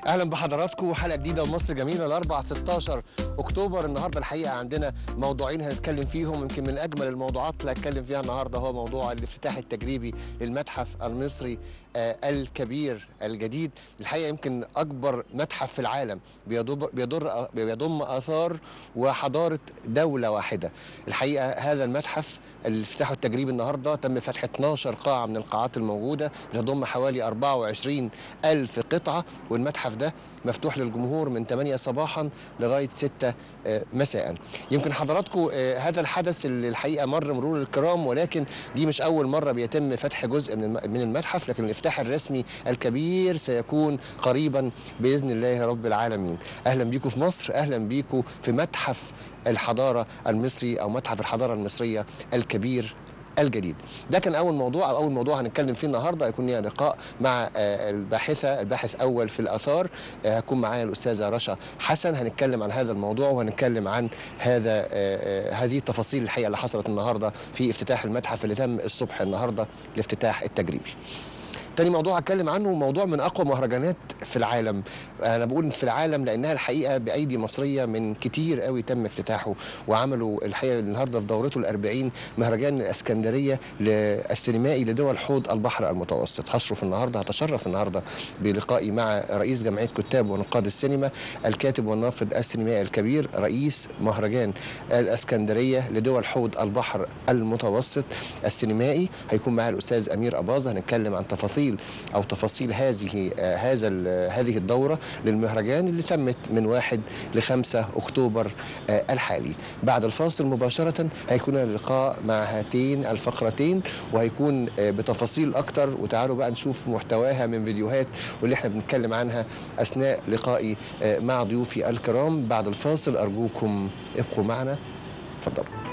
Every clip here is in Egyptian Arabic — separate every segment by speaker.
Speaker 1: اهلا بحضراتكم حلقه جديده ومصر جميله الاربع 16 اكتوبر النهارده الحقيقه عندنا موضوعين هنتكلم فيهم يمكن من اجمل الموضوعات اللي هتكلم فيها النهارده هو موضوع الافتتاح التجريبي للمتحف المصري آه، الكبير الجديد الحقيقه يمكن اكبر متحف في العالم بيضر بيضر بيضم اثار وحضاره دوله واحده الحقيقه هذا المتحف الافتتاح التجريبي النهارده تم فتح 12 قاعه من القاعات الموجوده بتضم حوالي 24 ألف قطعه والمتحف ده مفتوح للجمهور من 8 صباحا لغايه 6 آه، مساء يمكن حضراتكم آه، هذا الحدث اللي الحقيقه مر مرور الكرام ولكن دي مش اول مره بيتم فتح جزء من الم- من المتحف لكن الافتتاح الرسمي الكبير سيكون قريبا باذن الله رب العالمين اهلا بيكم في مصر اهلا بيكم في متحف الحضاره المصري او متحف الحضاره المصريه الكبير الجديد ده كان اول موضوع او اول موضوع هنتكلم فيه النهارده هيكون لينا لقاء مع آه، الباحثه الباحث اول في الاثار آه، هتكون معايا الاستاذه رشا حسن هنتكلم عن هذا الموضوع وهنتكلم عن هذا آه، آه، هذه التفاصيل الحقيقه اللي حصلت النهارده في افتتاح المتحف اللي تم الصبح النهارده الافتتاح التجريبي تاني موضوع هتكلم عنه موضوع من اقوى مهرجانات في العالم انا بقول في العالم لانها الحقيقه بايدي مصريه من كتير قوي تم افتتاحه وعملوا الحقيقه النهارده في دورته الأربعين مهرجان الاسكندريه للسينمائي لدول حوض البحر المتوسط هشرف النهارده هتشرف النهارده بلقائي مع رئيس جمعيه كتاب ونقاد السينما الكاتب والناقد السينمائي الكبير رئيس مهرجان الاسكندريه لدول حوض البحر المتوسط السينمائي هيكون معايا الاستاذ امير اباظه هنتكلم عن تفاصيل او تفاصيل هذه آه، هذا ال- هذه الدوره للمهرجان اللي تمت من 1 ل 5 اكتوبر آه، الحالي بعد الفاصل مباشره هيكون اللقاء مع هاتين الفقرتين وهيكون آه، بتفاصيل اكتر وتعالوا بقى نشوف محتواها من فيديوهات واللي احنا بنتكلم عنها اثناء لقائي آه، مع ضيوفي الكرام بعد الفاصل ارجوكم ابقوا معنا اتفضلوا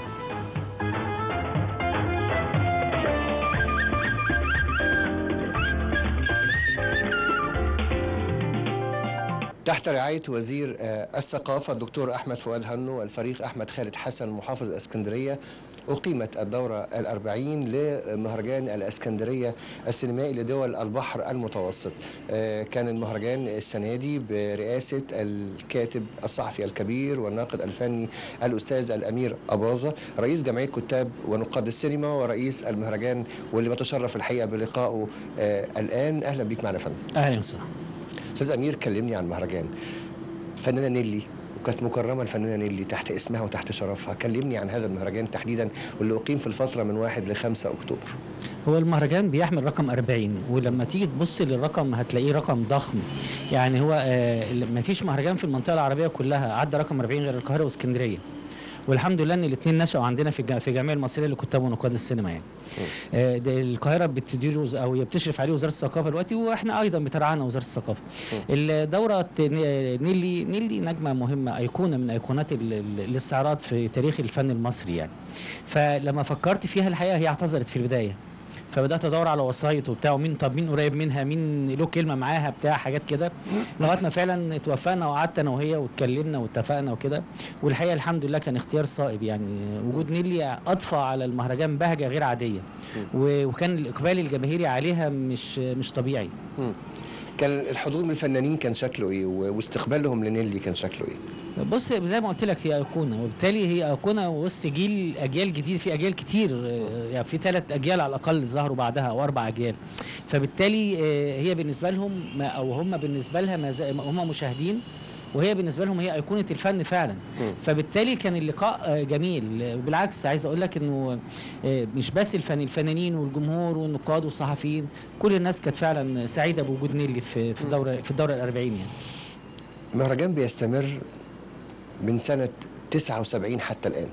Speaker 1: تحت رعاية وزير آه، الثقافة الدكتور أحمد فؤاد هنو والفريق أحمد خالد حسن محافظ اسكندرية أقيمت الدورة الأربعين لمهرجان الإسكندرية السينمائي لدول البحر المتوسط آه، كان المهرجان السنة دي برئاسة الكاتب الصحفي الكبير والناقد الفني الأستاذ الأمير أباظة رئيس جمعية كتاب ونقاد السينما ورئيس المهرجان واللي بتشرف الحقيقة بلقائه آه، الآن أهلا بيك معنا يا فندم
Speaker 2: اهلا وسهلا
Speaker 1: استاذ امير كلمني عن المهرجان الفنانه نيلي وكانت مكرمه الفنانه نيلي تحت اسمها وتحت شرفها كلمني عن هذا المهرجان تحديدا واللي اقيم في الفتره من 1 ل 5 اكتوبر
Speaker 2: هو المهرجان بيحمل رقم 40 ولما تيجي تبص للرقم هتلاقيه رقم ضخم يعني هو آه ما فيش مهرجان في المنطقه العربيه كلها عدى رقم 40 غير القاهره واسكندريه والحمد لله ان الاثنين نشأوا عندنا في الج- في الجمعيه المصريه لكتاب ونقاد السينما يعني. آه ده القاهره بتديره وز- او هي بتشرف عليه وزاره الثقافه دلوقتي واحنا ايضا بترعانا وزاره الثقافه. الدوره ت- نيلي نيلي نجمه مهمه ايقونه من ايقونات ال- ال- الاستعراض في تاريخ الفن المصري يعني. فلما فكرت فيها الحقيقه هي اعتذرت في البدايه فبدات ادور على وسايط وبتاع ومين طب مين قريب منها مين له كلمه معاها بتاع حاجات كده لغايه ما فعلا اتوفقنا وقعدت انا وهي واتكلمنا واتفقنا وكده والحقيقه الحمد لله كان اختيار صائب يعني وجود نيلي اضفى على المهرجان بهجه غير عاديه و- وكان الاقبال الجماهيري عليها مش مش طبيعي
Speaker 1: كان الحضور من الفنانين كان شكله ايه و- واستقبالهم لنيلي كان شكله ايه
Speaker 2: بص زي ما قلت لك هي ايقونه وبالتالي هي ايقونه وسط جيل اجيال جديد في اجيال كتير آه، يعني في ثلاث اجيال على الاقل ظهروا بعدها او اربع اجيال فبالتالي آه، هي بالنسبه لهم ما- او هم بالنسبه لها ما زا- هم مشاهدين وهي بالنسبه لهم هي ايقونه الفن فعلا
Speaker 1: مم.
Speaker 2: فبالتالي كان اللقاء آه، جميل آه، وبالعكس عايز اقول لك انه آه، مش بس الفن الفنانين والجمهور والنقاد والصحفيين كل الناس كانت فعلا سعيده بوجود نيلي في في الدوره في الدوره الأربعين يعني
Speaker 1: المهرجان بيستمر من سنه 79 حتى الان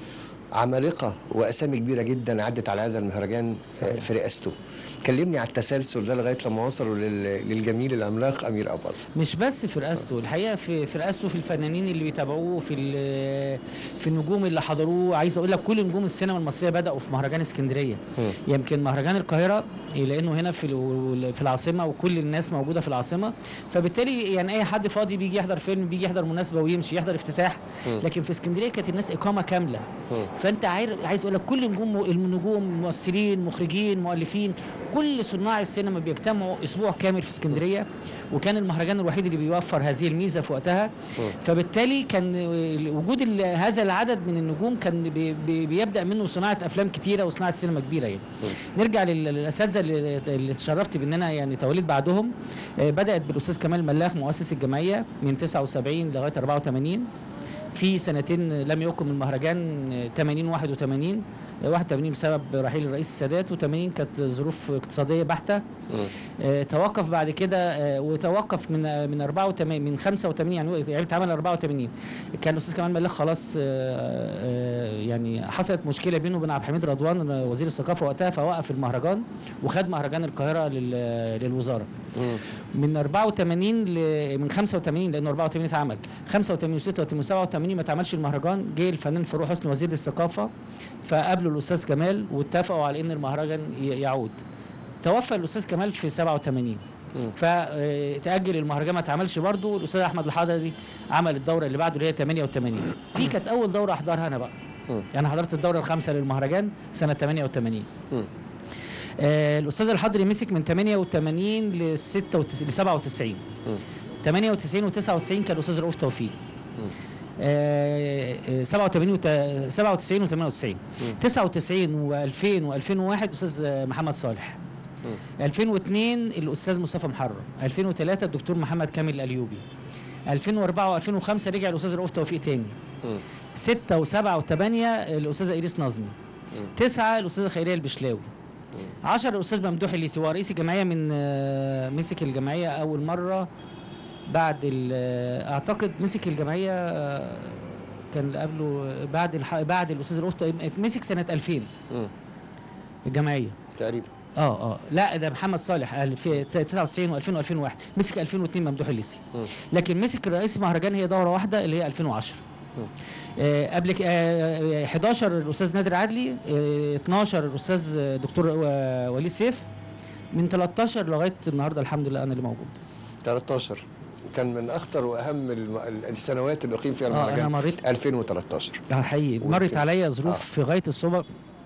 Speaker 1: عمالقه واسامي كبيره جدا عدت على هذا المهرجان آه، في رئاسته كلمني على التسلسل ده لغايه لما وصلوا لل- للجميل العملاق امير اباظه
Speaker 2: مش بس في رئاسته الحقيقه في في رئاسته في الفنانين اللي بيتابعوه في ال- في النجوم اللي حضروه عايز اقول لك كل نجوم السينما المصريه بداوا في مهرجان اسكندريه
Speaker 1: مم.
Speaker 2: يمكن مهرجان القاهره لانه هنا في ال- في العاصمه وكل الناس موجوده في العاصمه فبالتالي يعني اي حد فاضي بيجي يحضر فيلم بيجي يحضر مناسبه ويمشي يحضر افتتاح
Speaker 1: مم.
Speaker 2: لكن في اسكندريه كانت الناس اقامه كامله
Speaker 1: مم.
Speaker 2: فانت عاير- عايز اقول لك كل نجوم النجوم ممثلين مخرجين مؤلفين كل صناع السينما بيجتمعوا اسبوع كامل في اسكندريه وكان المهرجان الوحيد اللي بيوفر هذه الميزه في وقتها فبالتالي كان وجود ال- هذا العدد من النجوم كان بي بي بيبدا منه صناعه افلام كتيره وصناعه سينما كبيره يعني نرجع لل- للاساتذه اللي اللي اتشرفت بان انا يعني توليت بعدهم آه، بدات بالاستاذ كمال ملاخ مؤسس الجمعيه من 79 لغايه 84 في سنتين لم يقم المهرجان آه، 80 81 آه، 81 بسبب رحيل الرئيس السادات و80 كانت ظروف اقتصاديه بحته آه، توقف بعد كده آه، وتوقف من آه، من 84 من 85 يعني يعني اتعمل 84 كان الاستاذ كمال ملاخ خلاص آه، آه، يعني حصلت مشكله بينه وبين عبد الحميد رضوان آه، وزير الثقافه وقتها فوقف المهرجان وخد مهرجان القاهره لل- للوزاره من 84 ل... من 85 لانه 84 اتعمل 85 و86 و87 ما اتعملش المهرجان جه الفنان فاروق حسني وزير الثقافه فقابلوا الاستاذ كمال واتفقوا على ان المهرجان ي- يعود توفى الاستاذ كمال في 87 فتأجل المهرجان ما اتعملش برضه الاستاذ احمد الحضري عمل الدوره اللي بعده اللي هي 88 دي كانت اول دوره احضرها انا بقى
Speaker 1: مم.
Speaker 2: يعني حضرت الدوره الخامسه للمهرجان سنه 88
Speaker 1: مم.
Speaker 2: آه الاستاذ الحضري مسك من 88 ل 96 ل 97
Speaker 1: مم.
Speaker 2: 98 و99 كان الاستاذ رؤوف توفيق آه، آه، 87 وت... 97 و98 99 و2000 و2001 الاستاذ محمد صالح 2002 الاستاذ مصطفى محرر 2003 الدكتور محمد كامل الايوبي 2004 و2005 رجع الاستاذ رؤوف توفيق تاني
Speaker 1: مم.
Speaker 2: 6 و7 و8 الاستاذه ايريس نظمي 9 الاستاذه خيريه البشلاوي 10 الاستاذ ممدوح الليسي هو رئيس الجمعيه من آه، مسك الجمعيه اول مره بعد ال- آه، اعتقد مسك الجمعيه آه، كان اللي قبله بعد الح... بعد الاستاذ رؤوف توفيق- مسك سنه 2000
Speaker 1: مم.
Speaker 2: الجمعيه
Speaker 1: تقريبا
Speaker 2: اه اه لا ده محمد صالح قال في 99 و2000 و2001 مسك 2002 ممدوح الليسي
Speaker 1: مم.
Speaker 2: لكن مسك رئيس مهرجان هي دوره واحده اللي هي 2010
Speaker 1: مم.
Speaker 2: آه قبل ك- آه آه، 11 الاستاذ نادر عدلي آه 12 الاستاذ دكتور و- وليد سيف من 13 لغايه النهارده الحمد لله انا اللي موجود
Speaker 1: 13 كان من اخطر واهم الم- ال- السنوات اللي اقيم فيها
Speaker 2: اه انا
Speaker 1: المهرجان
Speaker 2: مريت
Speaker 1: 2013
Speaker 2: آه، حقيقي
Speaker 1: ويمكن-
Speaker 2: مرت عليا ظروف
Speaker 1: آه.
Speaker 2: في غايه الصعوبه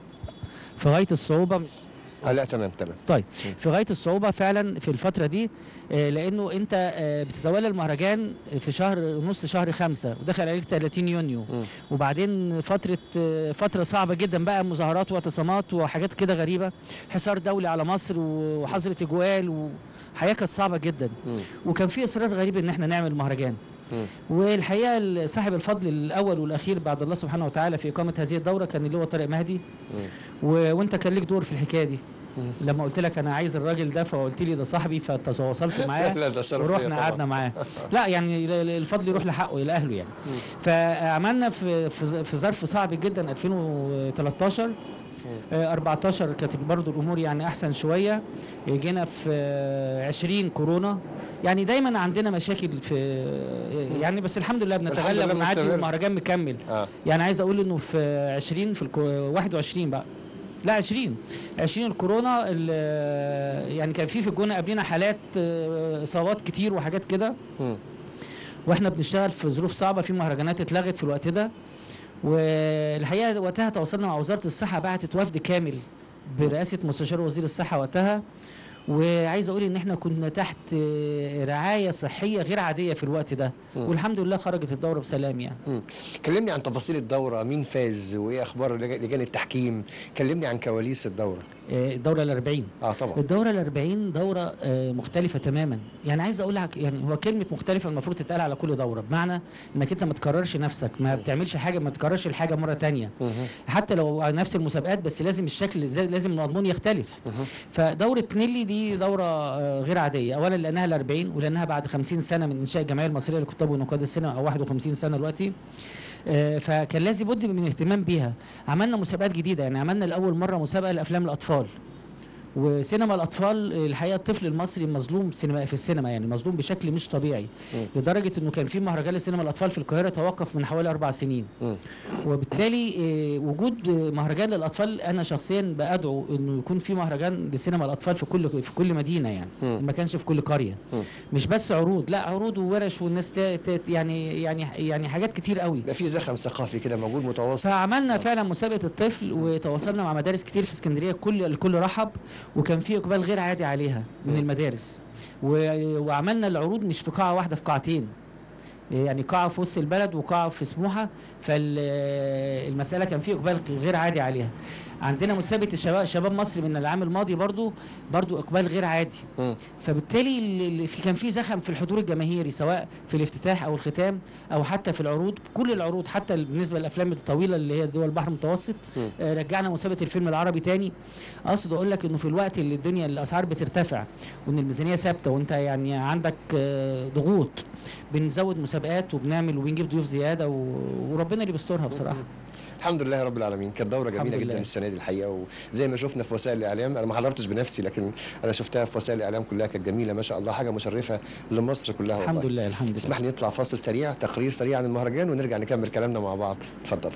Speaker 2: في غايه الصعوبه مش
Speaker 1: اه لا تمام تمام
Speaker 2: طيب
Speaker 1: مم.
Speaker 2: في غايه الصعوبه فعلا في الفتره دي آه، لانه انت آه، بتتولى المهرجان في شهر نص شهر خمسة ودخل عليك 30 يونيو
Speaker 1: مم.
Speaker 2: وبعدين فتره آه، فتره صعبه جدا بقى مظاهرات واعتصامات وحاجات كده غريبه حصار دولي على مصر وحظر اجوال وحياه كانت صعبه جدا
Speaker 1: مم.
Speaker 2: وكان في اصرار غريب ان احنا نعمل مهرجان
Speaker 1: مم.
Speaker 2: والحقيقه صاحب الفضل الاول والاخير بعد الله سبحانه وتعالى في اقامه هذه الدوره كان اللي هو طارق مهدي
Speaker 1: مم.
Speaker 2: و... وانت كان ليك دور في الحكايه دي
Speaker 1: مم.
Speaker 2: لما قلت لك انا عايز الراجل ده فقلت لي ده صاحبي فتواصلت معاه
Speaker 1: لا ده شرف ليا
Speaker 2: ورحنا
Speaker 1: طبعاً.
Speaker 2: قعدنا معاه لا يعني ال- ال- الفضل يروح لحقه الى اهله يعني
Speaker 1: مم.
Speaker 2: فعملنا في في ظ- في ظرف صعب جدا 2013 آه، 14 كانت برضو الامور يعني احسن شويه آه، جينا في آه، 20 كورونا يعني دايما عندنا مشاكل في آه، يعني بس الحمد لله
Speaker 1: الحمد
Speaker 2: بنتغلب
Speaker 1: لله
Speaker 2: ونعدي
Speaker 1: مستمر.
Speaker 2: والمهرجان مكمل
Speaker 1: اه
Speaker 2: يعني عايز اقول انه في 20 في الكو 21 بقى لا 20 20 الكورونا ال- يعني كان في في الجونه قبلنا حالات آه، اصابات كتير وحاجات كده
Speaker 1: مم.
Speaker 2: واحنا بنشتغل في ظروف صعبه في مهرجانات اتلغت في الوقت ده والحقيقه وقتها تواصلنا مع وزاره الصحه بعتت وفد كامل برئاسه مستشار وزير الصحه وقتها وعايز اقول ان احنا كنا تحت آه، رعايه صحيه غير عاديه في الوقت ده
Speaker 1: مم.
Speaker 2: والحمد لله خرجت الدوره بسلام يعني
Speaker 1: مم. كلمني عن تفاصيل الدورة مين فاز وايه اخبار لج- لجان التحكيم كلمني عن كواليس الدورة
Speaker 2: آه، الدوره الأربعين
Speaker 1: اه طبعا
Speaker 2: الدورة الأربعين دورة آه، مختلفة تماما يعني عايز أقول لك يعني هو كلمة مختلفة المفروض تتقال على كل دورة بمعنى إنك أنت ما تكررش نفسك ما بتعملش حاجة ما تكررش الحاجة مرة تانية
Speaker 1: مهم.
Speaker 2: حتى لو على نفس المسابقات بس لازم الشكل زي- لازم المضمون يختلف
Speaker 1: مهم.
Speaker 2: فدورة نيلي دي دورة آه، غير عادية أولا لأنها الأربعين ولأنها بعد 50 سنة من إنشاء الجمعية المصرية للكتاب ونقاد السينما أو 51 سنة دلوقتي آه، فكان لازم بد من الاهتمام بيها عملنا مسابقات جديدة يعني عملنا لأول مرة مسابقة لأفلام الأطفال وسينما الاطفال الحقيقه الطفل المصري مظلوم سينما في السينما يعني مظلوم بشكل مش طبيعي
Speaker 1: مم.
Speaker 2: لدرجه انه كان في مهرجان لسينما الاطفال في القاهره توقف من حوالي اربع سنين
Speaker 1: مم.
Speaker 2: وبالتالي آه، وجود آه، مهرجان للاطفال انا شخصيا بادعو انه يكون في مهرجان لسينما الاطفال في كل في كل مدينه يعني
Speaker 1: مم.
Speaker 2: ما كانش في كل قريه
Speaker 1: مم.
Speaker 2: مش بس عروض لا عروض وورش والناس ت- ت- يعني يعني يعني حاجات كتير قوي
Speaker 1: يبقى في زخم ثقافي كده موجود متواصل
Speaker 2: فعملنا فعلا مسابقه الطفل وتواصلنا مع مدارس كتير في اسكندريه كل الكل رحب وكان في اقبال غير عادي عليها من
Speaker 1: مم.
Speaker 2: المدارس و- وعملنا العروض مش في قاعه واحده في قاعتين يعني قاعه في وسط البلد وقاعه في سموحه فالمساله كان في اقبال غير عادي عليها عندنا مسابقه الشباب شباب مصر من العام الماضي برضو برضو اقبال غير عادي
Speaker 1: مم.
Speaker 2: فبالتالي ال- ال- في كان في زخم في الحضور الجماهيري سواء في الافتتاح او الختام او حتى في العروض كل العروض حتى بالنسبه للافلام الطويله اللي هي دول البحر المتوسط
Speaker 1: مم.
Speaker 2: آه، رجعنا مسابقه الفيلم العربي تاني اقصد اقول لك انه في الوقت اللي الدنيا الاسعار بترتفع وان الميزانيه ثابته وانت يعني عندك آه، ضغوط بنزود مسابقات وبنعمل وبنجيب ضيوف زياده و... وربنا اللي بيسترها بصراحه
Speaker 1: الحمد لله رب العالمين كانت دوره جميله
Speaker 2: الحمد
Speaker 1: جدا
Speaker 2: لله.
Speaker 1: السنه دي الحقيقه وزي ما شفنا في وسائل الاعلام انا ما حضرتش بنفسي لكن انا شفتها في وسائل الاعلام كلها كانت جميله ما شاء الله حاجه مشرفه لمصر كلها والله
Speaker 2: الحمد لله الحمد لله
Speaker 1: اسمح لي نطلع فاصل سريع تقرير سريع عن المهرجان ونرجع نكمل كلامنا مع بعض اتفضل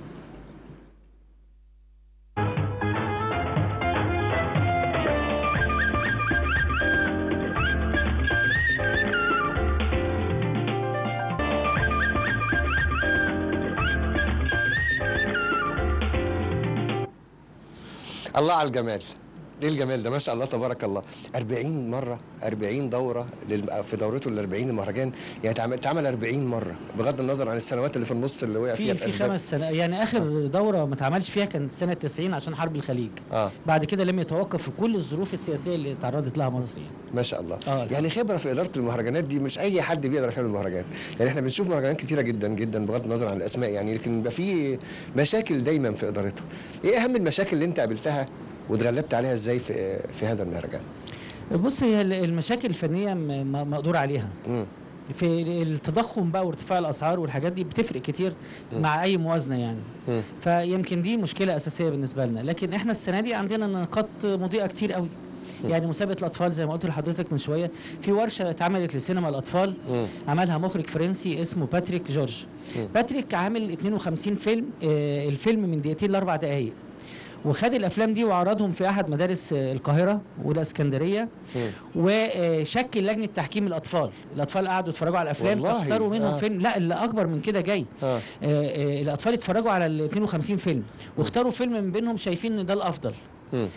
Speaker 1: الله على الجمال ايه الجمال ده ما شاء الله تبارك الله 40 مره 40 دوره لل... في دورته ال 40 المهرجان يعني اتعمل اتعمل 40 مره بغض النظر عن السنوات اللي في النص اللي وقع فيها
Speaker 2: في في
Speaker 1: بأسباب-
Speaker 2: خمس سنوات يعني اخر دوره ما اتعملش فيها كانت سنه 90 عشان حرب الخليج
Speaker 1: اه
Speaker 2: بعد كده لم يتوقف في كل الظروف السياسيه اللي تعرضت لها مصر يعني.
Speaker 1: ما شاء الله
Speaker 2: آه.
Speaker 1: يعني خبره في اداره المهرجانات دي مش اي حد بيقدر يعمل مهرجان يعني احنا بنشوف مهرجانات كتيره جدا جدا بغض النظر عن الاسماء يعني لكن بيبقى في مشاكل دايما في ادارتها ايه اهم المشاكل اللي انت قابلتها واتغلبت عليها ازاي في في هذا المهرجان
Speaker 2: بص هي ال- المشاكل الفنيه م- م- مقدور عليها
Speaker 1: مم.
Speaker 2: في التضخم بقى وارتفاع الاسعار والحاجات دي بتفرق كتير مع اي موازنه يعني
Speaker 1: مم.
Speaker 2: فيمكن دي مشكله اساسيه بالنسبه لنا لكن احنا السنه دي عندنا نقاط مضيئه كتير قوي يعني مسابقه الاطفال زي ما قلت لحضرتك من شويه في ورشه اتعملت لسينما الاطفال
Speaker 1: مم.
Speaker 2: عملها مخرج فرنسي اسمه باتريك جورج
Speaker 1: مم.
Speaker 2: باتريك عامل 52 فيلم آه، الفيلم من دقيقتين لاربع دقائق وخد الافلام دي وعرضهم في احد مدارس آه، القاهره والاسكندريه
Speaker 1: مم.
Speaker 2: وشكل لجنه تحكيم الاطفال الاطفال قعدوا يتفرجوا على الافلام
Speaker 1: والله؟
Speaker 2: فاختاروا منهم
Speaker 1: آه.
Speaker 2: فيلم لا اللي اكبر من كده جاي
Speaker 1: اه
Speaker 2: آه، آه، الاطفال اتفرجوا على ال 52 فيلم واختاروا فيلم من بينهم شايفين ان ده الافضل
Speaker 1: مم.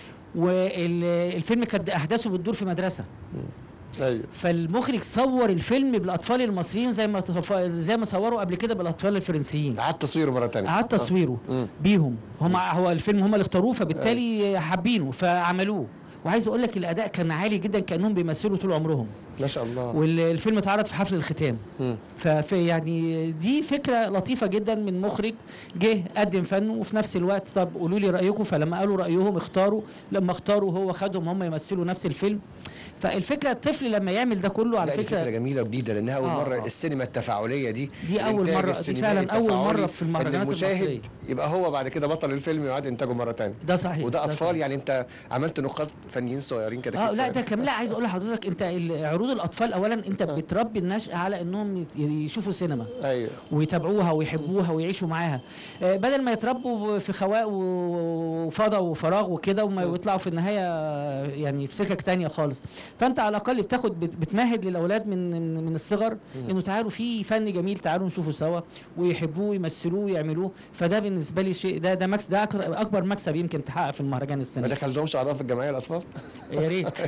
Speaker 2: والفيلم كانت احداثه بتدور في مدرسه
Speaker 1: ايوه
Speaker 2: فالمخرج صور الفيلم بالاطفال المصريين زي ما تف- زي ما صوروا قبل كده بالاطفال الفرنسيين
Speaker 1: عاد تصويره مره ثانيه
Speaker 2: قعد تصويره
Speaker 1: مم.
Speaker 2: بيهم هم هو الفيلم هم اللي اختاروه فبالتالي حابينه فعملوه وعايز اقول لك الاداء كان عالي جدا كانهم بيمثلوا طول عمرهم
Speaker 1: ما شاء الله
Speaker 2: والفيلم اتعرض في حفل الختام
Speaker 1: مم.
Speaker 2: ففي يعني دي فكره لطيفه جدا من مخرج جه قدم فنه وفي نفس الوقت طب قولوا لي رايكم فلما قالوا رايهم اختاروا لما اختاروا هو خدهم هم يمثلوا نفس الفيلم فالفكره الطفل لما يعمل ده كله على
Speaker 1: لا دي فكره
Speaker 2: فكره
Speaker 1: جميله وجديده لانها اول
Speaker 2: آه،
Speaker 1: مره
Speaker 2: آه.
Speaker 1: السينما التفاعليه دي
Speaker 2: دي أول
Speaker 1: الإنتاج
Speaker 2: مرة- دي
Speaker 1: السينمائي
Speaker 2: فعلا أول
Speaker 1: التفاعلي،
Speaker 2: مرة في المهرجانات
Speaker 1: ان المشاهد
Speaker 2: المصرية.
Speaker 1: يبقى هو بعد كده بطل الفيلم ويعاد انتاجه مره ثانيه
Speaker 2: ده صحيح
Speaker 1: وده
Speaker 2: ده
Speaker 1: اطفال
Speaker 2: صحيح.
Speaker 1: يعني انت عملت نقاط فنيين صغيرين كده
Speaker 2: اه
Speaker 1: كده
Speaker 2: لا
Speaker 1: صغيرين.
Speaker 2: ده كمان لا عايز اقول لحضرتك انت ال- عروض الاطفال اولا انت بتربي النشأة على انهم يت- يشوفوا سينما
Speaker 1: ايوه
Speaker 2: ويتابعوها ويحبوها ويعيشوا معاها آه، بدل ما يتربوا في خواء و- وفضا وفراغ وكده وما
Speaker 1: م.
Speaker 2: يطلعوا في النهايه آه، يعني في سكك تانية خالص فانت على الاقل بتاخد بت- بتمهد للاولاد من من من الصغر انه تعالوا في فن جميل تعالوا نشوفه سوا ويحبوه ويمثلوه ويعملوه فده بالنسبه لي شيء ده ده مكسب ده أكر- اكبر مكسب يمكن تحقق في المهرجان
Speaker 1: ما
Speaker 2: السنه دي.
Speaker 1: دخلتهمش اعضاء في الجمعيه الاطفال
Speaker 2: يا ريت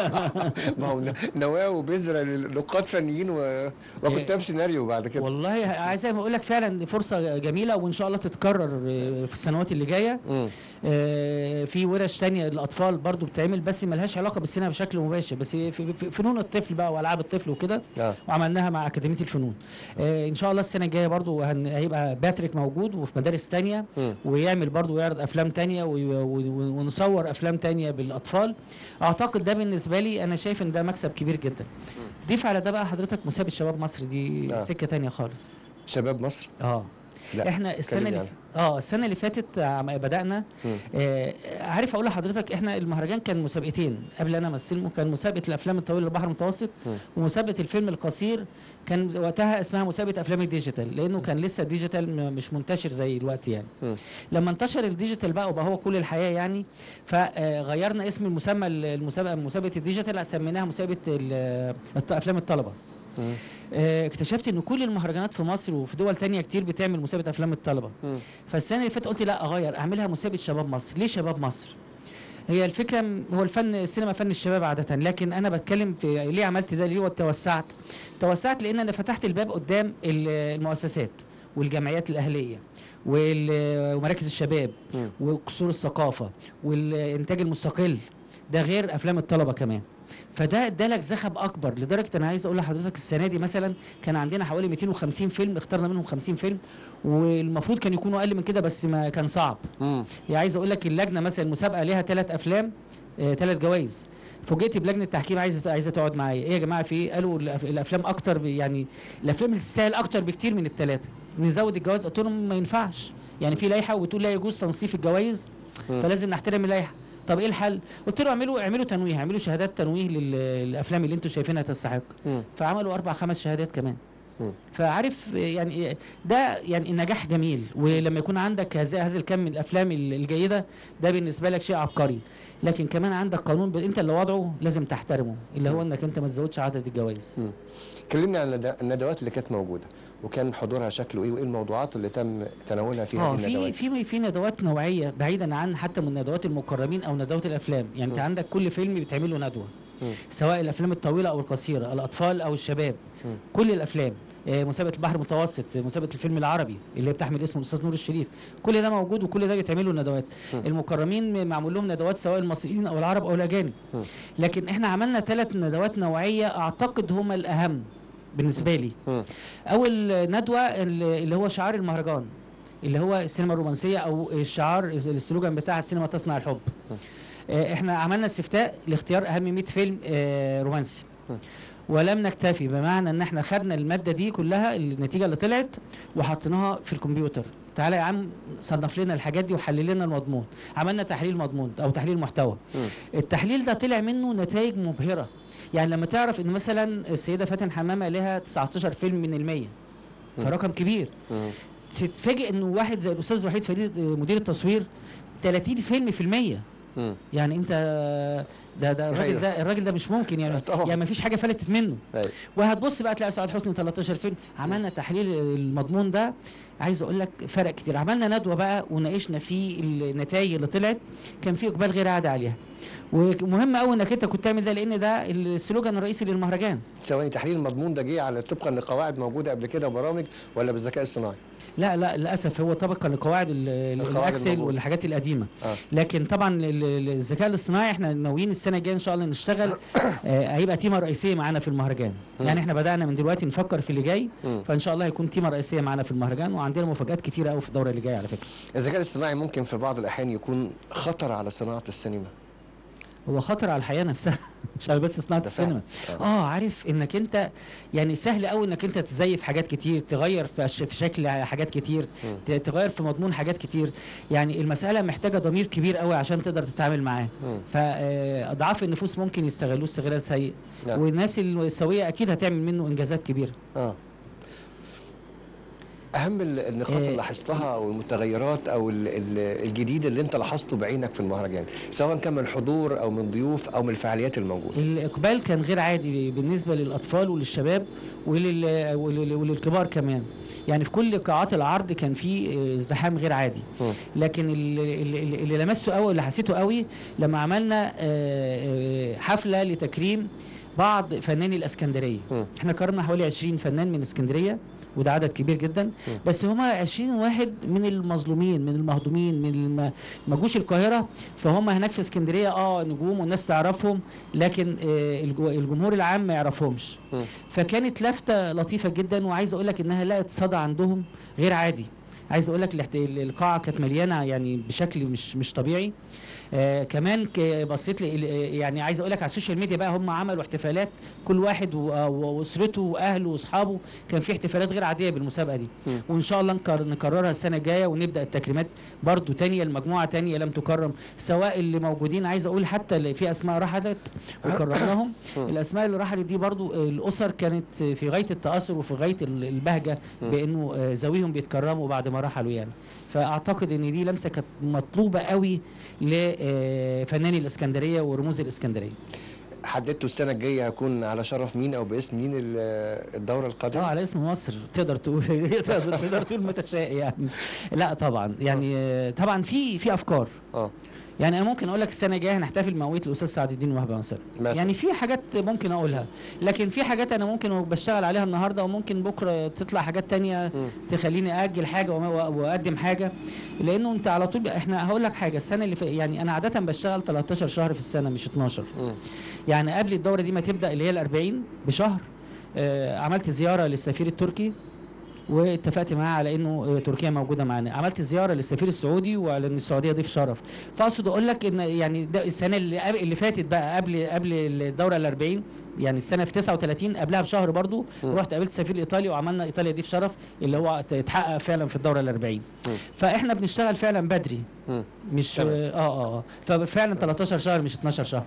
Speaker 1: ما هو ن- نواه وبذره لنقاد فنيين و... وكتاب سيناريو بعد كده
Speaker 2: والله عايز اقول لك فعلا دي فرصه جميله وان شاء الله تتكرر آه، في السنوات اللي جايه
Speaker 1: مم.
Speaker 2: آه، في ورش تانية للاطفال برضو بتتعمل بس ملهاش علاقه بالسينما بشكل مباشر بس في في- في فنون الطفل بقى والعاب الطفل وكده
Speaker 1: اه
Speaker 2: وعملناها مع اكاديميه الفنون آه، ان شاء الله السنه الجايه برضو هن- هيبقى باتريك موجود وفي مدارس تانية
Speaker 1: مم.
Speaker 2: ويعمل برضو ويعرض افلام تانية وي- وي- ونصور افلام تانية بالاطفال اعتقد ده بالنسبه لي انا شايف ان ده مكسب كبير جدا ضيف على ده بقى حضرتك مسابقه شباب مصر دي
Speaker 1: آه.
Speaker 2: سكه تانية خالص
Speaker 1: شباب مصر
Speaker 2: اه
Speaker 1: لا
Speaker 2: احنا السنه
Speaker 1: اتكلمي
Speaker 2: اللي
Speaker 1: عنها.
Speaker 2: ف... اه السنه اللي فاتت عم- بدانا
Speaker 1: مم.
Speaker 2: آه عارف اقول لحضرتك احنا المهرجان كان مسابقتين قبل انا امثله كان مسابقه الافلام الطويله للبحر المتوسط
Speaker 1: مم.
Speaker 2: ومسابقه الفيلم القصير كان وقتها اسمها مسابقه افلام الديجيتال لانه كان لسه الديجيتال م- مش منتشر زي الوقت يعني
Speaker 1: مم.
Speaker 2: لما انتشر الديجيتال بقى وبقى هو كل الحياه يعني فغيرنا اسم المسمى المسابقه مسابقه الديجيتال سميناها مسابقه ال- الط- افلام الطلبه
Speaker 1: مم.
Speaker 2: آه، اكتشفت ان كل المهرجانات في مصر وفي دول تانية كتير بتعمل مسابقه افلام الطلبه
Speaker 1: مم.
Speaker 2: فالسنه اللي فاتت قلت لا اغير اعملها مسابقه شباب مصر ليه شباب مصر هي الفكره م- هو الفن السينما فن الشباب عاده لكن انا بتكلم في ليه عملت ده ليه وتوسعت توسعت لان انا فتحت الباب قدام ال- المؤسسات والجمعيات الاهليه وال- ومراكز الشباب
Speaker 1: مم.
Speaker 2: وقصور الثقافه والانتاج المستقل ده غير افلام الطلبه كمان فده ادالك زخم اكبر لدرجه انا عايز اقول لحضرتك السنه دي مثلا كان عندنا حوالي 250 فيلم اخترنا منهم 50 فيلم والمفروض كان يكونوا اقل من كده بس ما كان صعب
Speaker 1: مم.
Speaker 2: يعني عايز اقول لك اللجنه مثلا المسابقه ليها ثلاث افلام ثلاث جوائز فوجئت بلجنه التحكيم عايزه عايزه تقعد معايا ايه يا جماعه في ايه قالوا الأف- الافلام اكتر ب- يعني الافلام اللي تستاهل اكتر بكتير من الثلاثه نزود الجوائز قلت لهم ما ينفعش يعني في لائحه وبتقول لا يجوز تنصيف الجوائز
Speaker 1: مم.
Speaker 2: فلازم نحترم اللائحه طب ايه الحل قلت له اعملوا اعملوا تنويه اعملوا شهادات تنويه لل- للافلام اللي انتم شايفينها تستحق
Speaker 1: مم.
Speaker 2: فعملوا اربع خمس شهادات كمان
Speaker 1: مم.
Speaker 2: فعارف يعني ده يعني النجاح جميل ولما يكون عندك هذا هذا الكم من الافلام ال- الجيده ده بالنسبه لك شيء عبقري لكن كمان عندك قانون ب... انت اللي وضعه لازم تحترمه اللي هو انك انت ما تزودش عدد الجوائز
Speaker 1: مم. كلمني عن الند- الندوات اللي كانت موجوده وكان حضورها شكله ايه وايه الموضوعات اللي تم تناولها في
Speaker 2: اه
Speaker 1: هذه
Speaker 2: في
Speaker 1: الندوات
Speaker 2: في في ندوات نوعيه بعيدا عن حتى من ندوات المكرمين او ندوات الافلام يعني انت
Speaker 1: مم.
Speaker 2: عندك كل فيلم بيتعمل له ندوه
Speaker 1: مم.
Speaker 2: سواء الافلام الطويله او القصيره الاطفال او الشباب
Speaker 1: مم.
Speaker 2: كل الافلام آه، مسابقه البحر المتوسط مسابقه الفيلم العربي اللي هي بتحمل اسم الاستاذ نور الشريف كل ده موجود وكل ده بيتعمل له ندوات
Speaker 1: مم.
Speaker 2: المكرمين معمول لهم ندوات سواء المصريين او العرب او الاجانب
Speaker 1: مم.
Speaker 2: لكن احنا عملنا ثلاث ندوات نوعيه اعتقد هما الاهم بالنسبه لي
Speaker 1: مم.
Speaker 2: اول ندوه اللي اللي هو شعار المهرجان اللي هو السينما الرومانسيه او الشعار السلوجان بتاع السينما تصنع الحب
Speaker 1: م.
Speaker 2: آه، احنا عملنا استفتاء لاختيار اهم 100 فيلم آه، رومانسي
Speaker 1: م.
Speaker 2: ولم نكتفي بمعنى ان احنا خدنا الماده دي كلها النتيجه اللي طلعت وحطيناها في الكمبيوتر تعالى يا عم صنف لنا الحاجات دي وحلل لنا المضمون عملنا تحليل مضمون او تحليل محتوى
Speaker 1: مم.
Speaker 2: التحليل ده طلع منه نتائج مبهره يعني لما تعرف ان مثلا السيده فاتن حمامه لها 19 فيلم من المية
Speaker 1: مم.
Speaker 2: فرقم كبير
Speaker 1: مم.
Speaker 2: تتفاجئ انه واحد زي الاستاذ وحيد فريد آه، مدير التصوير 30 فيلم في المية
Speaker 1: مم.
Speaker 2: يعني انت ده ده الراجل
Speaker 1: أيوة.
Speaker 2: ده الراجل ده مش ممكن يعني
Speaker 1: طبعا.
Speaker 2: يعني ما فيش حاجه فلتت منه
Speaker 1: أيوة.
Speaker 2: وهتبص بقى تلاقي سعاد حسني 13 فيلم عملنا تحليل المضمون ده عايز اقول لك فرق كتير عملنا ندوه بقى وناقشنا فيه النتائج اللي طلعت كان في اقبال غير عادي عليها ومهم قوي انك انت كنت تعمل ده لان ده السلوجان الرئيسي للمهرجان
Speaker 1: ثواني تحليل المضمون ده جه على طبقا لقواعد موجوده قبل كده وبرامج ولا بالذكاء الصناعي؟
Speaker 2: لا لا للاسف هو طبقا لقواعد ال- ال-
Speaker 1: القواعد
Speaker 2: الاكسل
Speaker 1: الموجودة.
Speaker 2: والحاجات القديمه
Speaker 1: اه
Speaker 2: لكن طبعا ال- ال- الذكاء الاصطناعي احنا ناويين السنه الجايه ان شاء الله نشتغل آه، هيبقى تيمه رئيسيه معانا في المهرجان
Speaker 1: مم.
Speaker 2: يعني احنا بدانا من دلوقتي نفكر في اللي جاي
Speaker 1: مم.
Speaker 2: فان شاء الله هيكون تيمه رئيسيه معانا في المهرجان وعندنا مفاجات كتيره قوي في الدوره اللي جايه على فكره
Speaker 1: الذكاء الاصطناعي ممكن في بعض الاحيان يكون خطر على صناعه السينما
Speaker 2: هو خطر على الحياه نفسها مش على بس صناعه
Speaker 1: ده فعلا.
Speaker 2: السينما اه عارف انك انت يعني سهل قوي انك انت تزيف حاجات كتير تغير في أش- في شكل حاجات كتير
Speaker 1: مم.
Speaker 2: ت- تغير في مضمون حاجات كتير يعني المساله محتاجه ضمير كبير قوي عشان تقدر تتعامل معاه
Speaker 1: مم.
Speaker 2: فاضعاف النفوس ممكن يستغلوه استغلال سيء
Speaker 1: نعم.
Speaker 2: والناس السويه اكيد هتعمل منه انجازات كبيره
Speaker 1: اه اهم ال- النقاط
Speaker 2: إيه.
Speaker 1: اللي لاحظتها او المتغيرات او ال- ال- الجديد اللي انت لاحظته بعينك في المهرجان سواء كان من حضور او من ضيوف او من الفعاليات الموجوده
Speaker 2: الاقبال كان غير عادي بالنسبه للاطفال وللشباب ولل... ولل... وللكبار كمان يعني في كل قاعات العرض كان في آه، ازدحام غير عادي
Speaker 1: مم.
Speaker 2: لكن اللي, اللي, اللي لمسته قوي اللي حسيته قوي لما عملنا آه، آه، حفله لتكريم بعض فناني الاسكندريه
Speaker 1: مم.
Speaker 2: احنا كرمنا حوالي 20 فنان من اسكندريه وده عدد كبير جدا بس هما 20 واحد من المظلومين من المهضومين من الم... ما جوش القاهره فهم هناك في اسكندريه اه نجوم والناس تعرفهم لكن آه الجو- الجمهور العام ما يعرفهمش
Speaker 1: مم.
Speaker 2: فكانت لفته لطيفه جدا وعايز اقول لك انها لقت صدى عندهم غير عادي عايز اقول لك الاحت- القاعه كانت مليانه يعني بشكل مش مش طبيعي آه كمان ك- بصيت لي ال- يعني عايز اقول لك على السوشيال ميديا بقى هم عملوا احتفالات كل واحد و- و- واسرته واهله واصحابه كان في احتفالات غير عاديه بالمسابقه دي
Speaker 1: مم.
Speaker 2: وان شاء الله نكر- نكررها السنه الجايه ونبدا التكريمات برضو تانية لمجموعه تانية لم تكرم سواء اللي موجودين عايز اقول حتى اللي في اسماء رحلت وكرمناهم
Speaker 1: مم.
Speaker 2: الاسماء اللي رحلت دي برضو آه، الاسر كانت في غايه التاثر وفي غايه ال- البهجه
Speaker 1: مم.
Speaker 2: بانه آه، ذويهم بيتكرموا بعد ما رحلوا يعني فاعتقد ان دي لمسه كانت مطلوبه قوي لفناني الاسكندريه ورموز الاسكندريه
Speaker 1: حددتوا السنه الجايه هيكون على شرف مين او باسم مين ال- الدوره
Speaker 2: اه
Speaker 1: القادمه
Speaker 2: على اسم مصر تقدر تقول تقدر, تقدر تقول متشائم يعني لا طبعا يعني آه، طبعا في في افكار
Speaker 1: اه
Speaker 2: يعني انا ممكن اقول لك السنه الجايه هنحتفل بمئويه الاستاذ سعد الدين وهبه مثلا
Speaker 1: مثلا.
Speaker 2: يعني في حاجات ممكن اقولها لكن في حاجات انا ممكن بشتغل عليها النهارده وممكن بكره تطلع حاجات تانية
Speaker 1: مم.
Speaker 2: تخليني اجل حاجه وما- واقدم حاجه لانه انت على طول احنا هقول لك حاجه السنه اللي ف... يعني انا عاده بشتغل 13 شهر في السنه مش 12
Speaker 1: مم.
Speaker 2: يعني قبل الدوره دي ما تبدا اللي هي ال 40 بشهر آه عملت زياره للسفير التركي واتفقت معاه على انه آه، تركيا موجوده معانا عملت زياره للسفير السعودي وعلى ان السعوديه ضيف شرف فاقصد اقول لك ان يعني ده السنه اللي قبل اللي فاتت بقى قبل قبل الدوره ال 40 يعني السنه في 39 قبلها بشهر برضو
Speaker 1: مم.
Speaker 2: رحت قابلت سفير ايطالي وعملنا ايطاليا ضيف شرف اللي هو اتحقق فعلا في الدوره ال 40
Speaker 1: مم.
Speaker 2: فاحنا بنشتغل فعلا بدري
Speaker 1: مم.
Speaker 2: مش
Speaker 1: تمام.
Speaker 2: اه اه اه ففعلا 13 شهر مش 12 شهر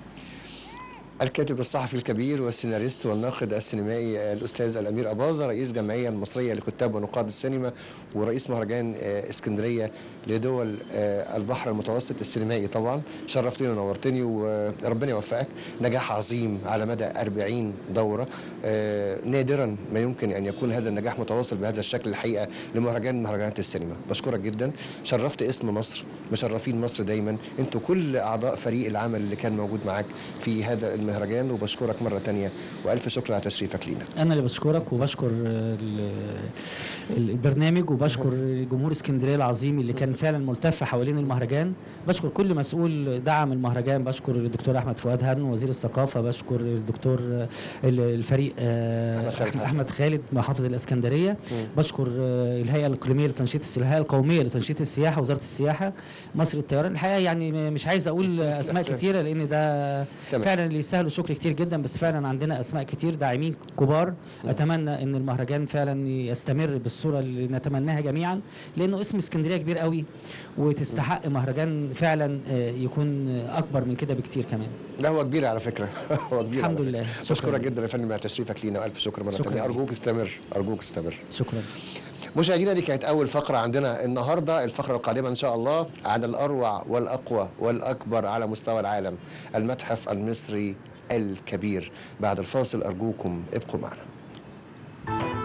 Speaker 1: الكاتب الصحفي الكبير والسيناريست والناقد السينمائي الاستاذ الامير اباظه رئيس جمعيه المصريه لكتاب ونقاد السينما ورئيس مهرجان آه، اسكندريه لدول آه، البحر المتوسط السينمائي طبعا شرفتني ونورتني وربنا يوفقك نجاح عظيم على مدى 40 دوره آه، نادرا ما يمكن ان يكون هذا النجاح متواصل بهذا الشكل الحقيقه لمهرجان من مهرجانات السينما بشكرك جدا شرفت اسم مصر مشرفين مصر دايما انتوا كل اعضاء فريق العمل اللي كان موجود معاك في هذا المهرجان وبشكرك مره تانية والف شكر على تشريفك لينا
Speaker 2: انا اللي بشكرك وبشكر آه، ال- ال- البرنامج وبشكر جمهور اسكندريه العظيم اللي كان فعلا ملتف حوالين المهرجان بشكر كل مسؤول دعم المهرجان بشكر الدكتور احمد فؤاد هن وزير الثقافه بشكر الدكتور آه، ال- الفريق آه،
Speaker 1: أحمد خالد
Speaker 2: أحمد-
Speaker 1: حسن.
Speaker 2: احمد خالد محافظ الاسكندريه
Speaker 1: مم.
Speaker 2: بشكر آه، الهيئه الاقليميه لتنشيط الس- الهيئه القوميه لتنشيط السياحه وزاره السياحه مصر الطيران الحقيقه يعني م- مش عايز اقول اسماء
Speaker 1: تمام.
Speaker 2: كتيره لان ده
Speaker 1: تمام.
Speaker 2: فعلا اللي يستاهلوا شكر كتير جدا بس فعلا عندنا اسماء كتير داعمين كبار اتمنى ان المهرجان فعلا يستمر بالصوره اللي نتمناها جميعا لانه اسم اسكندريه كبير قوي وتستحق مهرجان فعلا آه، يكون آه، اكبر من كده بكتير كمان
Speaker 1: لا هو كبير على فكره هو كبير
Speaker 2: الحمد
Speaker 1: على
Speaker 2: لله.
Speaker 1: فكرة.
Speaker 2: شكراً.
Speaker 1: بشكرك جدا يا فندم على تشريفك لينا والف شكر مره
Speaker 2: شكراً
Speaker 1: ثانيه
Speaker 2: ليك.
Speaker 1: ارجوك استمر ارجوك استمر
Speaker 2: شكرا
Speaker 1: مشاهدينا دي كانت اول فقره عندنا النهارده الفقره القادمه ان شاء الله عن الاروع والاقوى والاكبر على مستوى العالم المتحف المصري الكبير بعد الفاصل ارجوكم ابقوا معنا